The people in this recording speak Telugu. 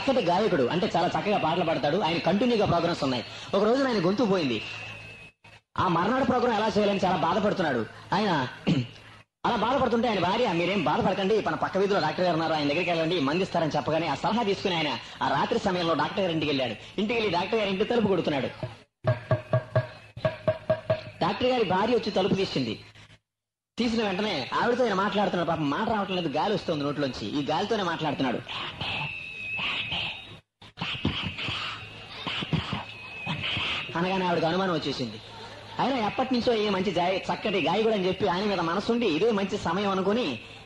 చక్కటి గాయకుడు అంటే చాలా చక్కగా పాటలు పాడతాడు ఆయన కంటిన్యూగా ప్రోగ్రామ్స్ ఉన్నాయి ఒక రోజు ఆయన గొంతు పోయింది ఆ మర్నాడు ప్రోగ్రాం ఎలా చేయాలని చాలా బాధపడుతున్నాడు ఆయన అలా బాధపడుతుంటే ఆయన భార్య మీరేం బాధపడకండి మన పక్క వీధిలో డాక్టర్ గారు ఉన్నారు ఆయన దగ్గరికి వెళ్ళండి మందిస్తారని చెప్పగానే ఆ సలహా తీసుకుని ఆయన ఆ రాత్రి సమయంలో డాక్టర్ గారి ఇంటికి వెళ్ళాడు ఇంటికి వెళ్ళి డాక్టర్ గారి ఇంటి తలుపు కొడుతున్నాడు డాక్టర్ గారి భార్య వచ్చి తలుపు తీసింది తీసిన వెంటనే ఆవిడతో ఆయన మాట్లాడుతున్నాడు పాపం మాట రావటం లేదు గాలి వస్తుంది నోట్లోంచి ఈ గాలితోనే మాట్లాడుతున్నాడు అనగానే ఆవిడకి అనుమానం వచ్చేసింది అయినా ఎప్పటి నుంచో ఈ మంచి జాయి చక్కటి గాయకుడు అని చెప్పి ఆయన మీద మనసుండి ఇదే మంచి సమయం అనుకుని